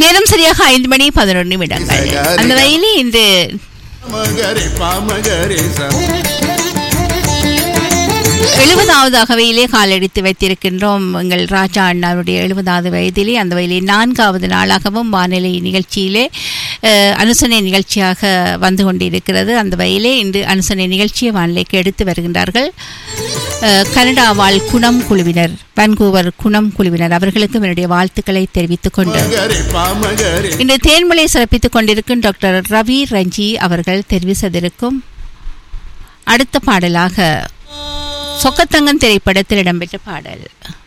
நேரம் சரியாக ஐந்து மணி பதினொரு நிமிடங்கள் அந்த வகையிலே இன்று மகரே பாமகரே ச எழுபதாவது அகவையிலே காலடித்து வைத்திருக்கின்றோம் எங்கள் ராஜா அண்ணாருடைய எழுபதாவது வயதிலே அந்த வயதிலே நான்காவது நாளாகவும் வானிலை நிகழ்ச்சியிலே அஹ், அனுசரணை நிகழ்ச்சியாக வந்து கொண்டிருக்கிறது அந்த வகையிலே இன்று அனுசரணை நிகழ்ச்சியை வானிலைக்கு எடுத்து வருகின்றார்கள் அஹ், கனடா வாழ் குணம் குழுவினர் வான்கூவர் குணம் குழுவினர் அவர்களுக்கும் என்னுடைய வாழ்த்துக்களை தெரிவித்துக் கொண்டு மகரே பாமகரே இன்று தேன்மலை சிறப்பித்துக் கொண்டிருக்கும் டாக்டர் ரவி ரஞ்சி அவர்கள் தெரிவு செய்திருக்கும் அடுத்த பாடலாக சொக்கத்தங்கன் திரைப்படத்தில் இடம்பெற்ற பாடல்